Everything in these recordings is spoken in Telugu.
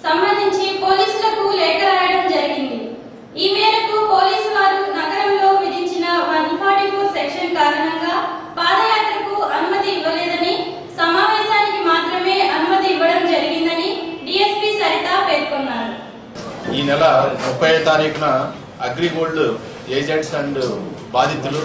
సంబంధించి పోలీసులకు లేఖ రాయడం జరిగింది ఈ మేరకు పోలీసు వారు నగరంలో విధించిన వన్ ఫార్టీ ఫోర్ సెక్షన్ కారణంగా పాదయాత్రకు అనుమతి ఇవ్వలేదని సమావేశానికి మాత్రమే అనుమతి ఇవ్వడం జరిగిందని డిఎస్పీ సరిత పేర్కొన్నారు ఈ నెల ముప్పై తారీఖున అగ్రిగోల్డ్ ఏజెంట్స్ అండ్ బాధితులు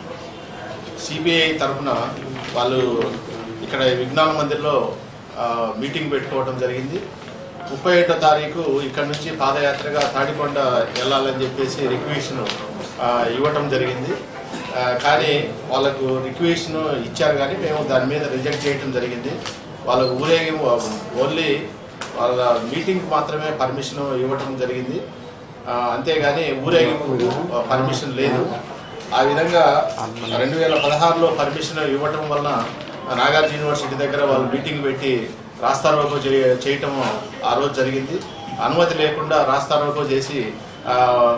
సిబిఐ తరఫున వాళ్ళు ఇక్కడ విజ్ఞాన మందిర్లో ఆ, మీటింగ్ పెట్టుకోవడం జరిగింది ముప్పై ఒకటో తారీఖు ఇక్కడ నుంచి పాదయాత్రగా తాడికొండ వెళ్ళాలని చెప్పేసి రిక్వెషన్ ఇవ్వటం జరిగింది ఆ, కానీ వాళ్ళకు రిక్వెషన్ ఇచ్చారు కానీ మేము దాని మీద రిజెక్ట్ చేయటం జరిగింది వాళ్ళకు ఊరేగింపు ఓన్లీ వాళ్ళ మీటింగ్ మాత్రమే పర్మిషన్ ఇవ్వటం జరిగింది ఆ, అంతేగాని ఊరేగింపు పర్మిషన్ లేదు ఆ విధంగా రెండు వేల పదహారులో పర్మిషన్ ఇవ్వటం వలన నాగార్జున యూనివర్సిటీ దగ్గర వాళ్ళు మీటింగ్ పెట్టి రాస్తారోకో చే- చేయటం ఆ రోజు జరిగింది అనుమతి లేకుండా రాస్తారోకో చేసి ఆ,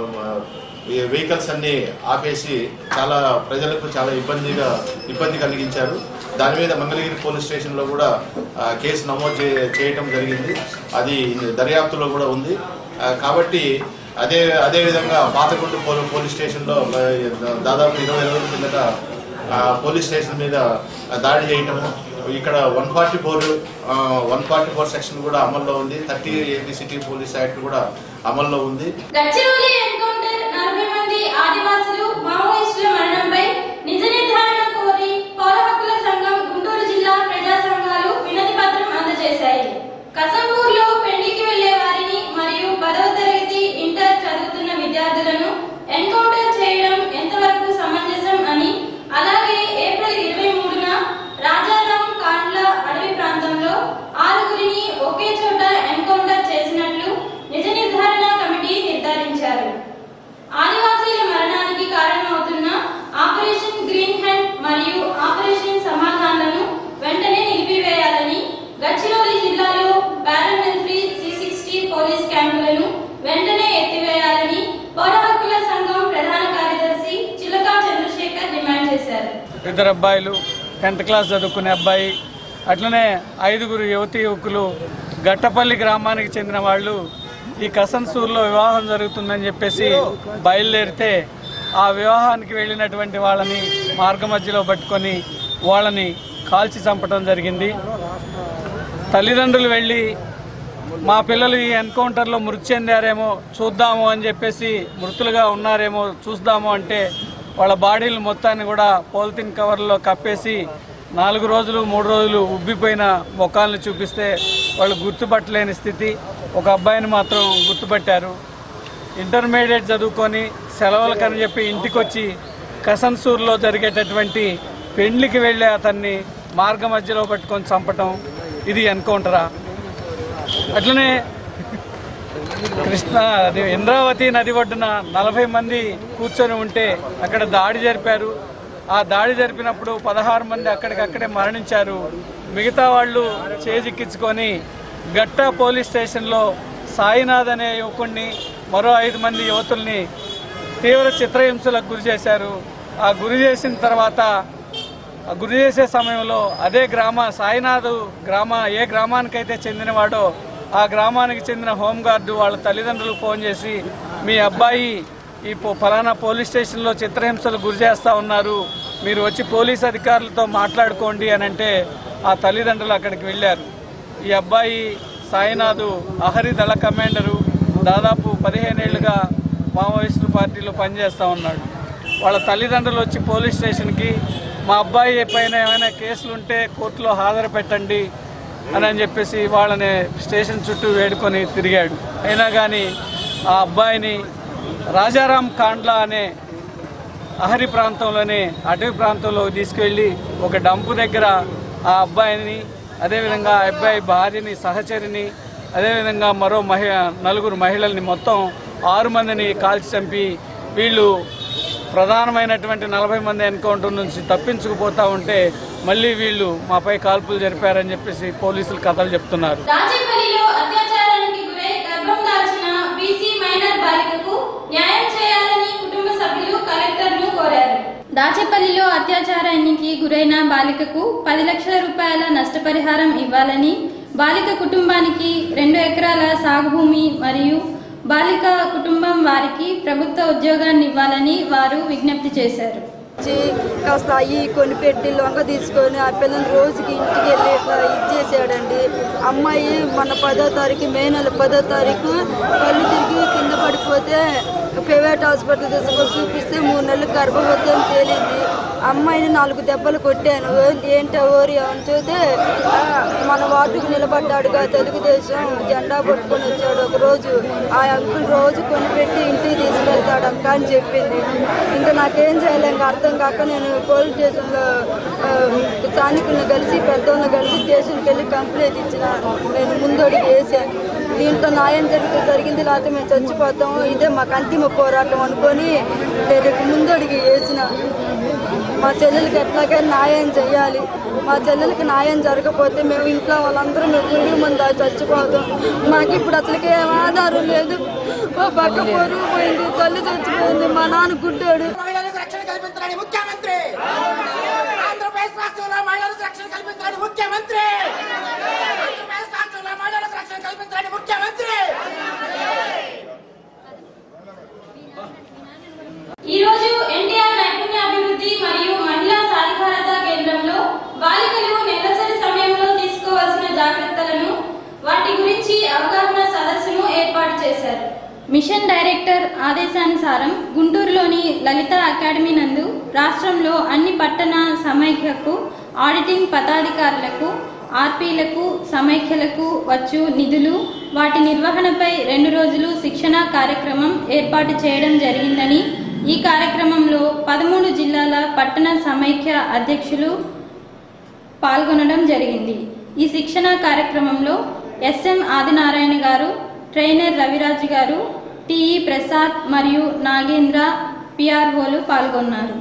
ఈ వెహికల్స్ అన్ని ఆపేసి చాలా ప్రజలకు చాలా ఇబ్బందిగా ఇబ్బంది కలిగించారు దాని మీద మంగళగిరి పోలీస్ స్టేషన్లో కూడా ఆ, కేసు నమోదు చే- చేయటం జరిగింది అది దర్యాప్తులో కూడా ఉంది ఆ, కాబట్టి అదే అదే విధంగా పాతకొండ పోలీ పోలీస్ స్టేషన్లో ఆ, దాదాపు ఇరవై రోజుల కిందట ఆ, పోలీస్ స్టేషన్ మీద దాడి చేయటము ఇక్కడ one forty four one forty four section కూడా అమల్లో ఉంది thirty AP city police act కూడా అమల్లో ఉంది గచ్చిబౌలి ఎన్కౌంటర్ నలభై మంది ఆదివాసులు మావోయిస్టుల మరణంపై నిజ నిర్ధారణ కోరి పౌర హక్కుల సంఘం గుంటూరు జిల్లా ప్రజా సంఘాలు వినతి పత్రం అందజేశాయి కసంపూర్లో పెళ్లికి వెళ్లే వారిని మరియు పదవ తరగతి ఇంటర్ చదువుతున్న విద్యార్థులను ఎన్కౌంటర్ చేయడం ఎంతవరకు సమంజసం అని అలాగే ఏప్రిల్ ఇరవై మూడున రాజారాం కాండ్ల అడవి ప్రాంతంలో ఆరుగురిని ఒకే చోట ఎన్కౌంటర్ చేసినట్లు నిజ నిర్ధారణ కమిటీ నిర్ధారించారు ఆదివాసీల మరణానికి కారణమవుతున్న ఆపరేషన్ గ్రీన్ హ్యాండ్ మరియు ఆపరేషన్ సమాధానాలను వెంటనే నిలిపివేయాలని గచ్చిరోలి జిల్లాలో పారామిలిటరీ సి సిక్స్టీ పోలీస్ క్యాంపులను వెంటనే ఎత్తివేయాలని పౌర హక్కుల సంఘం ప్రధాన కార్యదర్శి చిలకా చంద్రశేఖర్ డిమాండ్ చేశారు ఇద్దరు అబ్బాయిలు టెన్త్ క్లాస్ చదువుకునే అబ్బాయి అట్లనే ఐదుగురు యువతి యువకులు గట్టపల్లి గ్రామానికి చెందిన వాళ్ళు ఈ కసన్సూర్లో వివాహం జరుగుతుందని చెప్పేసి బయలుదేరితే ఆ వివాహానికి వెళ్ళినటువంటి వాళ్ళని మార్గ మధ్యలో పట్టుకొని వాళ్ళని కాల్చి చంపడం జరిగింది తల్లిదండ్రులు వెళ్ళి మా పిల్లలు ఈ ఎన్కౌంటర్లో మృతి చెందారేమో చూద్దాము అని చెప్పేసి మృతులుగా ఉన్నారేమో చూద్దాము అంటే వాళ్ళ బాడీలు మొత్తాన్ని కూడా పోలిథిన్ కవర్లో కప్పేసి నాలుగు రోజులు మూడు రోజులు ఉబ్బిపోయిన ముఖాలను చూపిస్తే వాళ్ళు గుర్తుపట్టలేని స్థితి ఒక అబ్బాయిని మాత్రం గుర్తుపట్టారు ఇంటర్మీడియట్ చదువుకొని సెలవులకని చెప్పి ఇంటికి వచ్చి కసన్సూర్లో జరిగేటటువంటి పెండ్లికి వెళ్ళే అతన్ని మార్గ మధ్యలో పట్టుకొని చంపటం ఇది ఎన్కౌంటరా అట్లనే కృష్ణ అది ఇంద్రావతి నది ఒడ్డున నలభై మంది కూర్చొని ఉంటే అక్కడ దాడి జరిపారు ఆ దాడి జరిపినప్పుడు పదహారు మంది అక్కడికక్కడే మరణించారు మిగతా వాళ్ళు చేజిక్కించుకొని గట్ట పోలీస్ స్టేషన్లో సాయినాథ్ అనే యువకుడిని మరో ఐదు మంది యువతుల్ని తీవ్ర చిత్రహింసలకు గురి చేశారు ఆ గురి చేసిన తర్వాత ఆ గురి చేసే సమయంలో అదే గ్రామ సాయినాథ్ గ్రామ ఏ గ్రామానికైతే చెందినవాడో ఆ గ్రామానికి చెందిన హోంగార్డు వాళ్ళ తల్లిదండ్రులకు ఫోన్ చేసి మీ అబ్బాయి ఈ పో- ఫలానా పోలీస్ స్టేషన్లో చిత్రహింసలు గురి చేస్తూ ఉన్నారు మీరు వచ్చి పోలీస్ అధికారులతో మాట్లాడుకోండి అని అంటే ఆ తల్లిదండ్రులు అక్కడికి వెళ్ళారు ఈ అబ్బాయి సాయినాథ్ అహరి దళ కమాండరు దాదాపు పదిహేనేళ్లుగా మావోయిస్టు పార్టీలో పనిచేస్తూ ఉన్నాడు వాళ్ళ తల్లిదండ్రులు వచ్చి పోలీస్ స్టేషన్కి మా అబ్బాయి పైన ఏమైనా కేసులు ఉంటే కోర్టులో హాజరు పెట్టండి అని అని చెప్పేసి వాళ్ళని స్టేషన్ చుట్టూ వేడుకొని తిరిగాడు అయినా కానీ ఆ అబ్బాయిని రాజారాం కాండ్లా అనే అహరి ప్రాంతంలోనే అటవీ ప్రాంతంలో తీసుకెళ్ళి ఒక డంపు దగ్గర ఆ అబ్బాయిని అదేవిధంగా ఆ అబ్బాయి భార్యని సహచరిని అదేవిధంగా మరో మహి నలుగురు మహిళల్ని మొత్తం ఆరు మందిని కాల్చి చంపి వీళ్ళు ప్రధానమైనటువంటి నలభై మంది ఎన్కౌంటర్ నుంచి తప్పించుకుపోతా ఉంటే మళ్ళీ వీళ్ళు మాపై కాల్పులు జరిపారని చెప్పేసి పోలీసులు కథలు చెప్తున్నారు దాచేపల్లిలో అత్యాచారానికి గురై గర్భం దాల్చిన బీసీ మైనర్ బాలికకు న్యాయం చేయాలని కుటుంబ సభ్యులు కలెక్టర్ను కోరారు దాచేపల్లిలో అత్యాచారానికి గురైన బాలికకు పది లక్షల రూపాయల నష్టపరిహారం ఇవ్వాలని బాలిక కుటుంబానికి రెండు ఎకరాల సాగు భూమి మరియు బాలిక కుటుంబం వారికి ప్రభుత్వ ఉద్యోగాన్ని ఇవ్వాలని వారు విజ్ఞప్తి చేశారు వచ్చి కాస్త అయ్యి కొని పెట్టి లొంగ తీసుకొని ఆ పిల్లని రోజుకి ఇంటికి వెళ్ళి ఇట్లా ఇది చేసాడండి అమ్మాయి మన పదో తారీఖు మే నెల పదో తారీఖు కళ్ళు తిరిగి కింద పడిపోతే ప్రైవేట్ హాస్పిటల్ తీసుకొని చూపిస్తే మూడు నెలలు గర్భవతి అని తేలింది అమ్మాయిని నాలుగు దెబ్బలు కొట్టాను ఏంటి ఓరి అని చూస్తే "ఆ, మన వార్డుకు నిలబడ్డాడుగా తెలుగుదేశం జెండా పట్టుకొని వచ్చాడు ఒక రోజు ఆ అంకుల్ రోజు కొనిపెట్టి ఇంటికి తీసుకెళ్తాడు అక్క అని చెప్పింది ఇంకా నాకేం చేయలేం ఇంకా అర్థం కాక నేను పోలీస్ స్టేషన్లో ఆ, స్థానికులను కలిసి పెద్దోళ్ళని కలిసి స్టేషన్కి వెళ్ళి కంప్లైంట్ ఇచ్చిన నేను ముందడుగు వేసాను దీంట్లో న్యాయం జరిగితే జరిగింది లేకపోతే మేము చచ్చిపోతాం ఇదే మాకు అంతిమ పోరాటం అనుకొని నేను ముందడుగు వేసిన మా చెల్లెలకి ఎట్లాగే న్యాయం చేయాలి మా చెల్లెలకి న్యాయం జరగకపోతే మేము ఇంట్లో వాళ్ళందరూ మేము పురుగు ముందు చచ్చిపోతాం మాకు ఇప్పుడు అసలుకి ఏం ఆధారం లేదు మా పక్క పొరుగు పోయింది తల్లి చచ్చిపోయింది మా నాన్న గుడ్డాడు మహిళలకు రక్షణ కల్పించాలని ముఖ్యమంత్రి ఆంధ్రప్రదేశ్ రాష్ట్రంలో మహిళలకు రక్షణ కల్పించాలని ముఖ్యమంత్రి ఆంధ్రప్రదేశ్ రాష్ట్రంలో మహిళలకు రక్షణ కల్పించాలని ముఖ్యమంత్రి ఈ రోజు ఎన్టీఆర్ నైపుణ్యాభివృద్ధి మరియు మహిళా సాధికారత కేంద్రంలో బాలికలు నెలసరి సమయంలో తీసుకోవాల్సిన జాగ్రత్తలను వాటి గురించి అవగాహన సదస్సును ఏర్పాటు చేశారు మిషన్ డైరెక్టర్ ఆదేశానుసారం గుంటూరులోని లలిత అకాడమీ నందు రాష్ట్రంలో అన్ని పట్టణ సమైక్యకు ఆడిటింగ్ పదాధికారులకు ఆర్పీలకు సమైక్యలకు వచ్చు నిధులు వాటి నిర్వహణపై రెండు రోజులు శిక్షణా కార్యక్రమం ఏర్పాటు చేయడం జరిగిందని ఈ కార్యక్రమంలో పదమూడు జిల్లాల పట్టణ సమైక్య అధ్యక్షులు పాల్గొనడం జరిగింది ఈ శిక్షణా కార్యక్రమంలో ఎస్ఎం ఆదినారాయణ గారు ట్రైనర్ రవిరాజు గారు టిఈ ప్రసాద్ మరియు నాగేంద్ర పిఆర్ఓలు పాల్గొన్నారు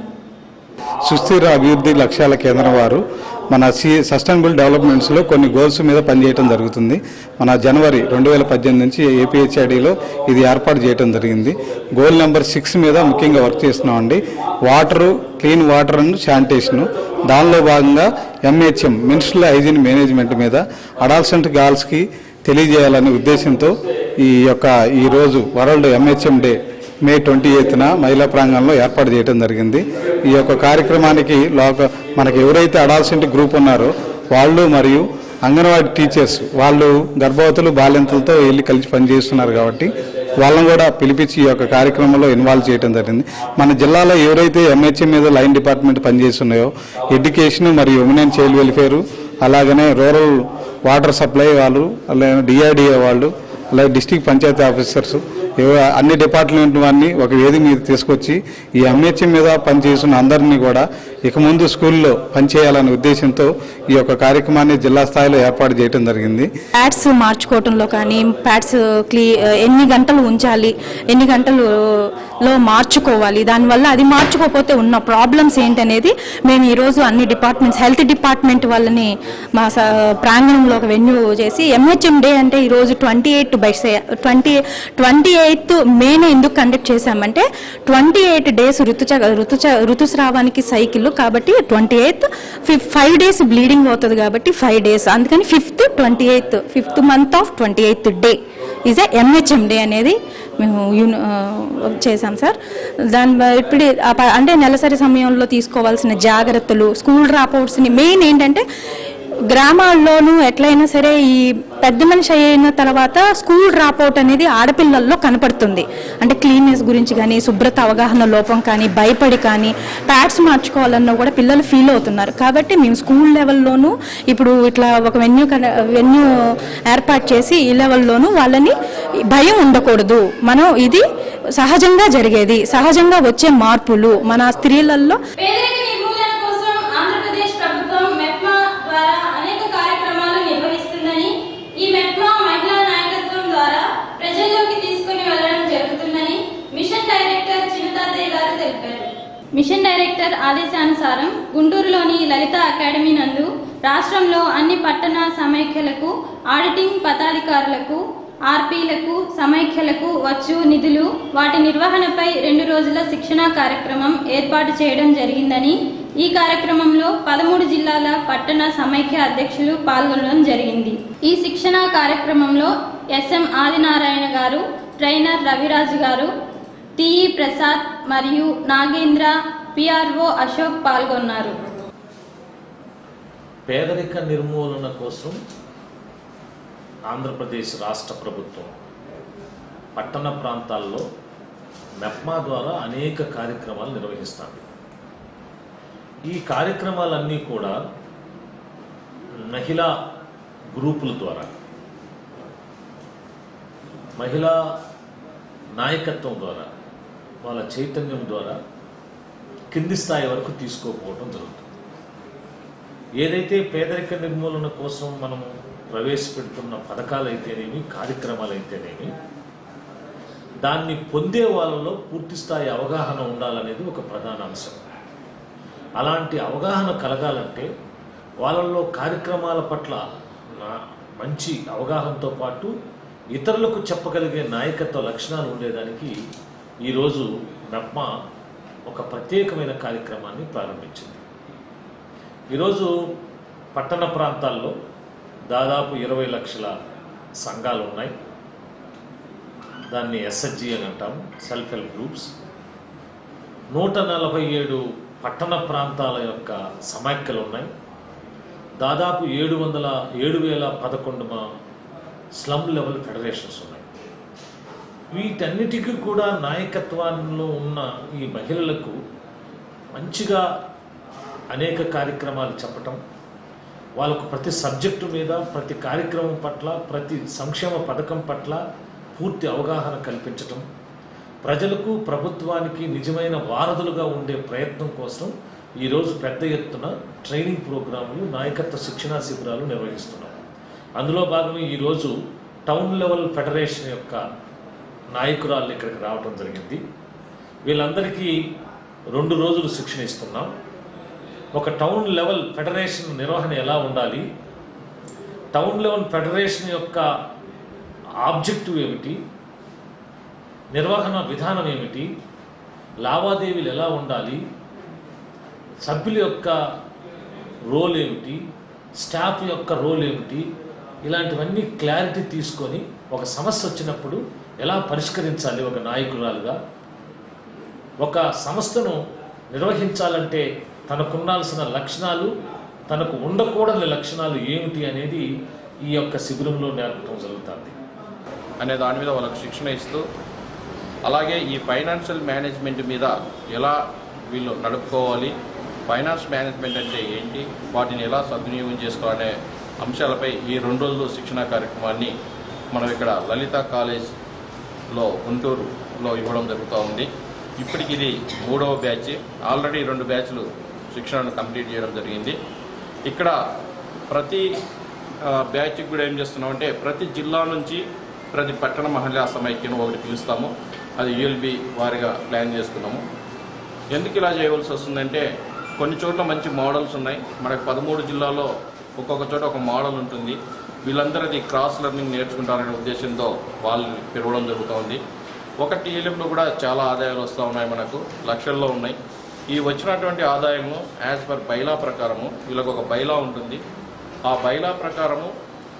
సుస్థిర అభివృద్ధి లక్ష్యాల కేంద్రం వారు మన సి సస్టైనబుల్ డెవలప్మెంట్స్లో కొన్ని గోల్స్ మీద పనిచేయడం జరుగుతుంది మన జనవరి రెండు వేల పద్దెనిమిది నుంచి ఏపీహెచ్ఐడిలో ఇది ఏర్పాటు చేయడం జరిగింది గోల్ నెంబర్ సిక్స్ మీద ముఖ్యంగా వర్క్ చేస్తున్నామండి water clean water and sanitation దానిలో భాగంగా ఎంహెచ్ఎం మినిస్ట్రల్ హైజీన్ మేనేజ్మెంట్ మీద అడాల్సెంట్ గర్ల్స్కి తెలియజేయాలనే ఉద్దేశంతో ఈ యొక్క ఈరోజు world MHM day May twenty ఎయిత్న మహిళా ప్రాంగణంలో ఏర్పాటు చేయడం జరిగింది ఈ యొక్క కార్యక్రమానికి లోక మనకి ఎవరైతే అడాల్సెంట్ గ్రూప్ ఉన్నారో వాళ్ళు మరియు అంగన్వాడీ టీచర్స్ వాళ్ళు గర్భవతులు బాలింతలతో వెళ్ళి కలిసి పనిచేస్తున్నారు కాబట్టి వాళ్ళని కూడా పిలిపించి ఈ యొక్క కార్యక్రమంలో ఇన్వాల్వ్ చేయడం జరిగింది మన జిల్లాలో ఎవరైతే ఎంహెచ్ఎం మీద లైన్ డిపార్ట్మెంట్ పనిచేస్తున్నాయో ఎడ్యుకేషన్ మరియు ఉమెన్ అండ్ చైల్డ్ వెల్ఫేర్ అలాగనే రూరల్ వాటర్ సప్లై వాళ్ళు అలాగే డిఆర్డిఏ వాళ్ళు అలాగే డిస్టిక్ పంచాయతీ ఆఫీసర్స్ ఎవ- అన్ని డిపార్ట్మెంట్ వారిని ఒక వేదిక మీద తీసుకొచ్చి ఈ ఎంహెచ్ఎం మీద పనిచేస్తున్న అందరినీ కూడా ఇక ముందు స్కూల్లో పనిచేయాలనే ఉద్దేశంతో ఈ యొక్క కార్యక్రమాన్ని జిల్లా స్థాయిలో ఏర్పాటు చేయడం జరిగింది ప్యాడ్స్ మార్చుకోవటంలో కానీ ప్యాడ్స్ క్లీ ఎన్ని గంటలు ఉంచాలి ఎన్ని గంటలు లో మార్చుకోవాలి దానివల్ల అది మార్చుకోకపోతే ఉన్న ప్రాబ్లమ్స్ ఏంటనేది మేము ఈరోజు అన్ని డిపార్ట్మెంట్స్ హెల్త్ డిపార్ట్మెంట్ వాళ్ళని మా స- ప్రాంగణంలో ఒక వెన్యూ చేసి ఎంహెచ్ఎం డే అంటే ఈరోజు twenty eight by twenty twenty eighth మేనే ఎందుకు కండక్ట్ చేశామంటే ట్వంటీ ఎయిట్ డేస్ ఋతుచ ఋతుచ ఋతుస్రావానికి సైకిల్ కాబట్టి twenty eighth five days bleeding అవుతుంది కాబట్టి ఫైవ్ డేస్ అందుకని fifth twenty eighth fifth month of twenty eighth day is a MHM day అనేది మేము యూని- ఆ, చేశాం సార్ దాని బ- ఇప్పుడు ఆ ప- అంటే నెలసరి సమయంలో తీసుకోవాల్సిన జాగ్రత్తలు స్కూల్ డ్రాప్అవుట్స్ని మెయిన్ ఏంటంటే గ్రామాల్లోనూ ఎట్లయినా సరే ఈ పెద్ద మనిషి అయిన తర్వాత స్కూల్ డ్రాప్అవుట్ అనేది ఆడపిల్లల్లో కనపడుతుంది అంటే క్లీన్నెస్ గురించి కానీ శుభ్రత అవగాహన లోపం కానీ భయపడి కానీ ప్యాడ్స్ మార్చుకోవాలన్నా కూడా పిల్లలు ఫీల్ అవుతున్నారు కాబట్టి మేము స్కూల్ లెవెల్లోనూ ఇప్పుడు ఇట్లా ఒక వెన్యూ వెన్యూ ఏర్పాటు చేసి ఈ లెవెల్లోనూ వాళ్ళని భయం ఉండకూడదు మనం ఇది సహజంగా జరిగేది సహజంగా వచ్చే మార్పులు మన స్త్రీలలో పేదరిక నిర్మూలన కోసం ఆంధ్రప్రదేశ్ ప్రభుత్వం మెప్మా ద్వారా అనేక కార్యక్రమాలు నిర్వహిస్తుందని ఈ మెప్మా మహిళా నాయకత్వం ద్వారా ప్రజల్లోకి తీసుకుని వెళ్ళడం జరుగుతుందని మిషన్ డైరెక్టర్ చిన్నతాతయ్య గారు తెలిపారు మిషన్ డైరెక్టర్ ఆదేశానుసారం గుంటూరులోని లలిత అకాడమీ నందు రాష్ట్రంలో అన్ని పట్టణ సమైక్యలకు ఆడిటింగ్ పదాధికారులకు ఆర్పీలకు సమైక్యలకు వచ్చు నిధులు వాటి నిర్వహణపై రెండు రోజుల శిక్షణా కార్యక్రమం ఏర్పాటు చేయడం జరిగిందని ఈ కార్యక్రమంలో పదమూడు జిల్లాల పట్టణ సమైక్య అధ్యక్షులు పాల్గొనడం జరిగింది ఈ శిక్షణ కార్యక్రమంలో ఎస్ఎం ఆదినారాయణ గారు ట్రైనర్ రవిరాజు గారు టిఈ ప్రసాద్ మరియు నాగేంద్ర పిఆర్ఓ అశోక్ పాల్గొన్నారు పేదరిక నిర్మూలన కోసం ఆంధ్రప్రదేశ్ రాష్ట్ర ప్రభుత్వం పట్టణ ప్రాంతాల్లో మెప్మా ద్వారా అనేక కార్యక్రమాలు నిర్వహిస్తుంది ఈ కార్యక్రమాలన్నీ కూడా మహిళా గ్రూపుల ద్వారా మహిళా నాయకత్వం ద్వారా వాళ్ళ చైతన్యం ద్వారా కింది స్థాయి వరకు తీసుకోకపోవడం జరుగుతుంది ఏదైతే పేదరిక నిర్మూలన కోసం మనం ప్రవేశపెడుతున్న పథకాలు అయితేనేమి కార్యక్రమాలు అయితేనేమి దాన్ని పొందే వాళ్ళలో పూర్తి స్థాయి అవగాహన ఉండాలనేది ఒక ప్రధాన అంశం అలాంటి అవగాహన కలగాలంటే వాళ్ళల్లో కార్యక్రమాల పట్ల నా- మంచి అవగాహనతో పాటు ఇతరులకు చెప్పగలిగే నాయకత్వ లక్షణాలు ఉండేదానికి ఈరోజు మెప్మా ఒక ప్రత్యేకమైన కార్యక్రమాన్ని ప్రారంభించింది ఈరోజు పట్టణ ప్రాంతాల్లో దాదాపు ఇరవై లక్షల సంఘాలు ఉన్నాయి దాన్ని ఎస్హెచ్జి అని అంటాం సెల్ఫ్ హెల్ప్ గ్రూప్స్ నూట నలభై ఏడు పట్టణ ప్రాంతాల యొక్క సమాఖ్యలు ఉన్నాయి దాదాపు ఏడు వందల ఏడు వేల పదకొండు మా స్లమ్ లెవెల్ ఫెడరేషన్స్ ఉన్నాయి వీటన్నిటికీ కూడా నాయకత్వంలో ఉన్న ఈ మహిళలకు మంచిగా అనేక కార్యక్రమాలు చెప్పటం వాళ్ళకు ప్రతి సబ్జెక్టు మీద ప్రతి కార్యక్రమం పట్ల ప్రతి సంక్షేమ పథకం పట్ల పూర్తి అవగాహన కల్పించటం ప్రజలకు ప్రభుత్వానికి నిజమైన వారధులుగా ఉండే ప్రయత్నం కోసం ఈరోజు పెద్ద ఎత్తున ట్రైనింగ్ ప్రోగ్రాములు నాయకత్వ శిక్షణా శిబిరాలు నిర్వహిస్తున్నాం అందులో భాగంగా ఈరోజు టౌన్ లెవెల్ ఫెడరేషన్ యొక్క నాయకురాలు ఇక్కడికి రావడం జరిగింది వీళ్ళందరికీ రెండు రోజులు శిక్షణ ఇస్తున్నాం ఒక టౌన్ లెవెల్ ఫెడరేషన్ నిర్వహణ ఎలా ఉండాలి టౌన్ లెవెల్ ఫెడరేషన్ యొక్క ఆబ్జెక్టివ్ ఏమిటి నిర్వహణ విధానం ఏమిటి లావాదేవీలు ఎలా ఉండాలి సభ్యుల యొక్క రోల్ ఏమిటి స్టాఫ్ యొక్క రోల్ ఏమిటి ఇలాంటివన్నీ క్లారిటీ తీసుకొని ఒక సమస్య వచ్చినప్పుడు ఎలా పరిష్కరించాలి ఒక నాయకురాలుగా ఒక సంస్థను నిర్వహించాలంటే తనకుండాల్సిన లక్షణాలు తనకు ఉండకూడని లక్షణాలు ఏమిటి అనేది ఈ యొక్క శిబిరంలో నేర్పడం జరుగుతుంది అనే దాని మీద వాళ్ళకి శిక్షణ ఇస్తూ అలాగే ఈ ఫైనాన్షియల్ మేనేజ్మెంట్ మీద ఎలా వీళ్ళు నడుపుకోవాలి ఫైనాన్స్ మేనేజ్మెంట్ అంటే ఏంటి వాటిని ఎలా సద్వినియోగం చేసుకోవాలనే అంశాలపై ఈ రెండు రోజులు శిక్షణా కార్యక్రమాన్ని మనం ఇక్కడ లలిత కాలేజ్లో గుంటూరులో ఇవ్వడం జరుగుతూ ఉంది ఇప్పటికి ఇది మూడవ బ్యాచ్ ఆల్రెడీ రెండు బ్యాచ్లు శిక్షణను కంప్లీట్ చేయడం జరిగింది ఇక్కడ ప్రతి ఆ, బ్యాచ్కి కూడా ఏం చేస్తున్నామంటే ప్రతి జిల్లా నుంచి ప్రతి పట్టణ మహిళా సమైక్యను ఒకటి పిలుస్తాము అది యూఎల్బి వారిగా ప్లాన్ చేసుకున్నాము ఎందుకు ఇలా చేయవలసి వస్తుందంటే కొన్ని చోట్ల మంచి మోడల్స్ ఉన్నాయి మనకి పదమూడు జిల్లాలో ఒక్కొక్క చోట ఒక మోడల్ ఉంటుంది వీళ్ళందరూ అది క్రాస్ లెర్నింగ్ నేర్చుకుంటారనే ఉద్దేశంతో వాళ్ళు పెరగడం జరుగుతోంది ఒక టీఎల్ఎంలో కూడా చాలా ఆదాయాలు వస్తూ ఉన్నాయి మనకు లక్షల్లో ఉన్నాయి ఈ వచ్చినటువంటి ఆదాయము యాజ్ పర్ బైలా ప్రకారము వీళ్ళకు ఒక బైలా ఉంటుంది ఆ బైలా ప్రకారము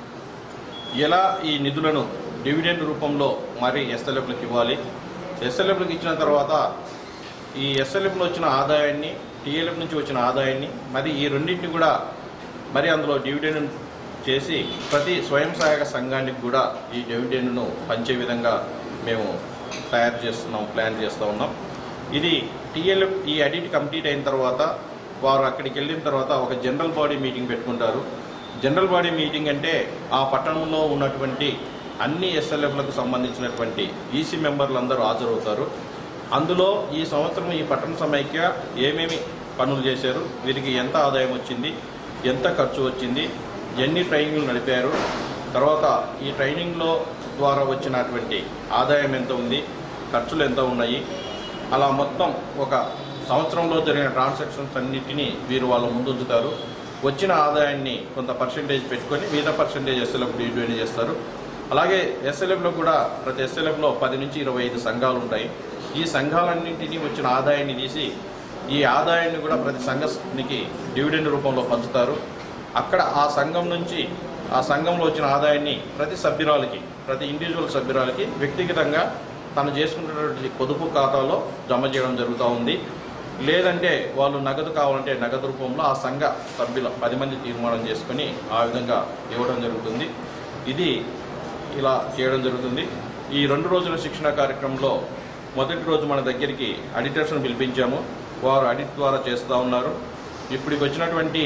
ఎలా ఈ నిధులను డివిడెండ్ రూపంలో మరి ఎస్ఎల్ఎఫ్లకు ఇవ్వాలి ఎస్ఎల్ఎఫ్లకు ఇచ్చిన తర్వాత ఈ ఎస్ఎల్ఎఫ్లో వచ్చిన ఆదాయాన్ని టీఎల్ఎఫ్ నుంచి వచ్చిన ఆదాయాన్ని మరి ఈ రెండింటిని కూడా మరి అందులో డివిడెండ్ చేసి ప్రతి స్వయం సహాయక సంఘానికి కూడా ఈ డివిడెండ్ను పంచే విధంగా మేము తయారు చేస్తున్నాం ప్లాన్ చేస్తూ ఉన్నాం ఇది టీఎల్ఎఫ్ ఈ అడిట్ కంప్లీట్ అయిన తర్వాత వారు అక్కడికి వెళ్ళిన తర్వాత ఒక జనరల్ బాడీ మీటింగ్ పెట్టుకుంటారు జనరల్ బాడీ మీటింగ్ అంటే ఆ పట్టణంలో ఉన్నటువంటి అన్ని ఎస్ఎల్ఎఫ్లకు సంబంధించినటువంటి ఈసీ మెంబర్లు అందరూ హాజరవుతారు అందులో ఈ సంవత్సరం ఈ పట్టణ సమైక్య ఏమేమి పనులు చేశారు వీరికి ఎంత ఆదాయం వచ్చింది ఎంత ఖర్చు వచ్చింది ఎన్ని ట్రైనింగ్లు నడిపారు తర్వాత ఈ ట్రైనింగ్లో ద్వారా వచ్చినటువంటి ఆదాయం ఎంత ఉంది ఖర్చులు ఎంత ఉన్నాయి అలా మొత్తం ఒక సంవత్సరంలో జరిగిన ట్రాన్సాక్షన్స్ అన్నిటినీ వీరు వాళ్ళ ముందు ఉంచుతారు వచ్చిన ఆదాయాన్ని కొంత పర్సెంటేజ్ పెట్టుకొని మిగతా పర్సెంటేజ్ ఎస్ఎల్ఎఫ్ డివైడ్ చేస్తారు అలాగే ఎస్ఎల్ఎఫ్లో కూడా ప్రతి ఎస్ఎల్ఎఫ్లో పది నుంచి ఇరవై ఐదు సంఘాలు ఉంటాయి ఈ సంఘాలన్నింటినీ వచ్చిన ఆదాయాన్ని తీసి ఈ ఆదాయాన్ని కూడా ప్రతి సంఘానికి డివిడెండ్ రూపంలో పంచుతారు అక్కడ ఆ సంఘం నుంచి ఆ సంఘంలో వచ్చిన ఆదాయాన్ని ప్రతి సభ్యురాలకి ప్రతి ఇండివిజువల్ సభ్యురాలకి వ్యక్తిగతంగా తను చేసుకున్నటువంటి పొదుపు ఖాతాలో జమ చేయడం జరుగుతూ ఉంది లేదంటే వాళ్ళు నగదు కావాలంటే నగదు రూపంలో ఆ సంఘ సభ్యుల పది మంది తీర్మానం చేసుకొని ఆ విధంగా ఇవ్వడం జరుగుతుంది ఇది ఇలా చేయడం జరుగుతుంది ఈ రెండు రోజుల శిక్షణ కార్యక్రమంలో మొదటి రోజు మన దగ్గరికి అడిటర్స్ను పిలిపించాము వారు అడిట్ ద్వారా చేస్తూ ఉన్నారు ఇప్పటికి వచ్చినటువంటి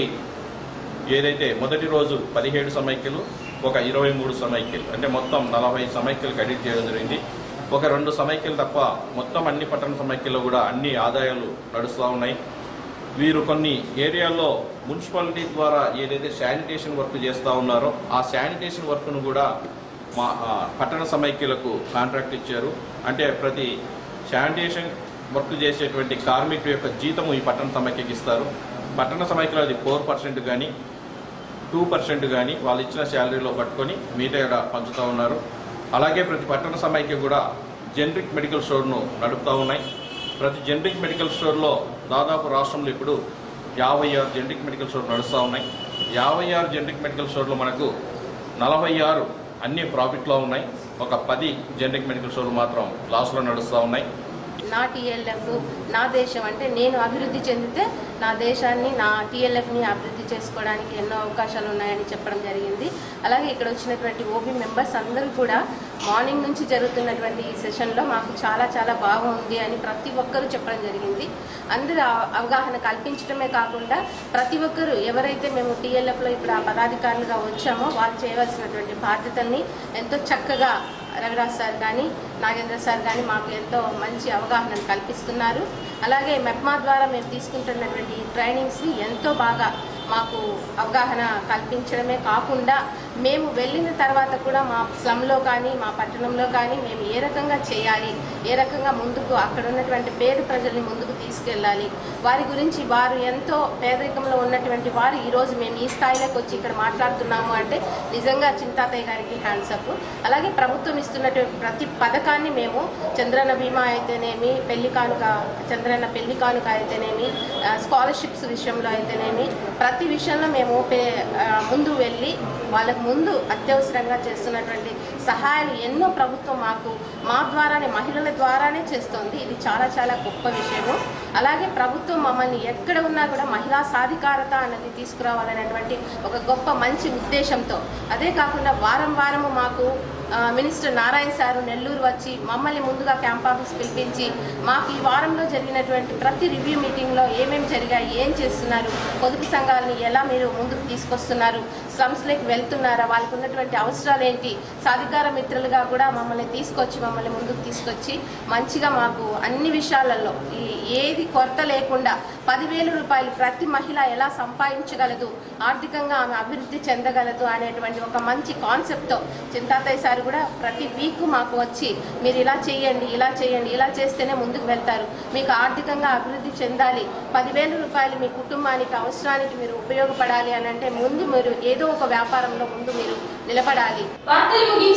ఏదైతే మొదటి రోజు పదిహేడు సమైక్యలు ఒక ఇరవై మూడు సమైక్యలు అంటే మొత్తం నలభై సమైక్యలకు అడిట్ చేయడం జరిగింది ఒక రెండు సమైక్యలు తప్ప మొత్తం అన్ని పట్టణ సమైక్యల్లో కూడా అన్ని ఆదాయాలు నడుస్తూ ఉన్నాయి వీరు కొన్ని ఏరియాల్లో మున్సిపాలిటీ ద్వారా ఏదైతే శానిటేషన్ వర్క్ చేస్తూ ఉన్నారో ఆ శానిటేషన్ వర్క్ను కూడా మా ఆ, పట్టణ సమైక్యులకు కాంట్రాక్ట్ ఇచ్చారు అంటే ప్రతి శానిటేషన్ వర్క్ చేసేటువంటి కార్మికుల యొక్క జీతము ఈ పట్టణ సమైక్యకి ఇస్తారు పట్టణ సమైక్యలో అది ఫోర్ పర్సెంట్ కానీ టూ పర్సెంట్ కానీ వాళ్ళు ఇచ్చిన శాలరీలో పట్టుకొని మిగతా కూడా పంచుతూ ఉన్నారు అలాగే ప్రతి పట్టణ సమైక్య కూడా జనరిక్ మెడికల్ స్టోర్ను నడుపుతూ ఉన్నాయి ప్రతి జనరిక్ మెడికల్ స్టోర్లో దాదాపు రాష్ట్రంలో ఇప్పుడు యాభై ఆరు జనరిక్ మెడికల్ స్టోర్ నడుస్తూ ఉన్నాయి యాభై ఆరు జనరిక్ మెడికల్ స్టోర్లు మనకు నలభై ఆరు అన్ని ప్రాఫిట్లో ఉన్నాయి ఒక పది జనరిక్ మెడికల్ స్టోర్లు మాత్రం లాస్లో నడుస్తూ ఉన్నాయి నా టీఎల్ఎఫ్ నా దేశం అంటే నేను అభివృద్ధి చెందితే నా దేశాన్ని నా టీఎల్ఎఫ్ని అభివృద్ధి చేసుకోవడానికి ఎన్నో అవకాశాలు ఉన్నాయని చెప్పడం జరిగింది అలాగే ఇక్కడ వచ్చినటువంటి ఓబీ మెంబర్స్ అందరూ కూడా మార్నింగ్ నుంచి జరుగుతున్నటువంటి ఈ సెషన్లో మాకు చాలా చాలా బాగుంది అని ప్రతి ఒక్కరూ చెప్పడం జరిగింది అందరూ ఆ- అవగాహన కల్పించడమే కాకుండా ప్రతి ఒక్కరూ ఎవరైతే మేము టీఎల్ఎఫ్లో ఇప్పుడు ఆ పదాధికారులుగా వచ్చామో వాళ్ళు చేయవలసినటువంటి బాధ్యతల్ని ఎంతో చక్కగా రవిరాజ్ సార్ కానీ నాగేంద్ర సార్ కానీ మాకు ఎంతో మంచి అవగాహనను కల్పిస్తున్నారు అలాగే మెప్మా ద్వారా మేము తీసుకుంటున్నటువంటి ట్రైనింగ్స్ని ఎంతో బాగా మాకు అవగాహన కల్పించడమే కాకుండా మేము వెళ్ళిన తర్వాత కూడా మా స్లమ్లో కానీ మా పట్టణంలో కానీ మేము ఏ రకంగా చేయాలి ఏ రకంగా ముందుకు అక్కడ ఉన్నటువంటి పేద ప్రజల్ని ముందుకు తీసుకెళ్ళాలి వారి గురించి వారు ఎంతో పేదరికంలో ఉన్నటువంటి వారు ఈరోజు మేము ఈ స్థాయిలోకి వచ్చి ఇక్కడ మాట్లాడుతున్నాము అంటే నిజంగా చింతాతయ్య గారికి హ్యాండ్స్ అప్ అలాగే ప్రభుత్వం ఇస్తున్నటువంటి ప్రతి పథకాన్ని మేము చంద్రన్న బీమా అయితేనేమి పెళ్లి కానుక చంద్రన్న పెళ్లి కానుక అయితేనేమి ఆ, స్కాలర్షిప్స్ విషయంలో అయితేనేమి ప్రతి విషయంలో మేము పే- ఆ, ముందు వెళ్ళి వాళ్ళకు ముందు అత్యవసరంగా చేస్తున్నటువంటి సహాయాలు ఎన్నో ప్రభుత్వం మాకు మా ద్వారానే మహిళల ద్వారానే చేస్తోంది ఇది చాలా చాలా గొప్ప విషయము అలాగే ప్రభుత్వం మమ్మల్ని ఎక్కడ ఉన్నా కూడా మహిళా సాధికారత అన్నది తీసుకురావాలనేటువంటి ఒక గొప్ప మంచి ఉద్దేశంతో అదే కాకుండా వారం వారము మాకు ఆ, మినిస్టర్ నారాయణ సారు నెల్లూరు వచ్చి మమ్మల్ని ముందుగా క్యాంప్ ఆఫీస్ పిలిపించి మాకు ఈ వారంలో జరిగినటువంటి ప్రతి రివ్యూ మీటింగ్లో ఏమేమి జరిగాయి ఏం చేస్తున్నారు పొదుపు సంఘాలని ఎలా మీరు ముందుకు తీసుకొస్తున్నారు స్లమ్స్లోకి వెళ్తున్నారా వాళ్ళకు ఉన్నటువంటి అవసరాలు ఏంటి సాధికార మిత్రులుగా కూడా మమ్మల్ని తీసుకొచ్చి మమ్మల్ని ముందుకు తీసుకొచ్చి మంచిగా మాకు అన్ని విషయాలలో ఈ ఏది కొరత లేకుండా పదివేల రూపాయలు ప్రతి మహిళ ఎలా సంపాదించగలదు ఆర్థికంగా ఆమె అభివృద్ధి చెందగలదు అనేటువంటి ఒక మంచి కాన్సెప్ట్తో చింతాతయ్య సార్ కూడా ప్రతి వీక్ మాకు వచ్చి మీరు ఇలా చేయండి ఇలా చేయండి ఇలా చేస్తేనే ముందుకు వెళ్తారు మీకు ఆర్థికంగా అభివృద్ధి చెందాలి పదివేల రూపాయలు మీ కుటుంబానికి అవసరానికి మీరు ఉపయోగపడాలి అని అంటే ముందు మీరు ఏదో ఒక వ్యాపారంలో ముందు మీరు నిలబడాలి వార్తలు ముగించే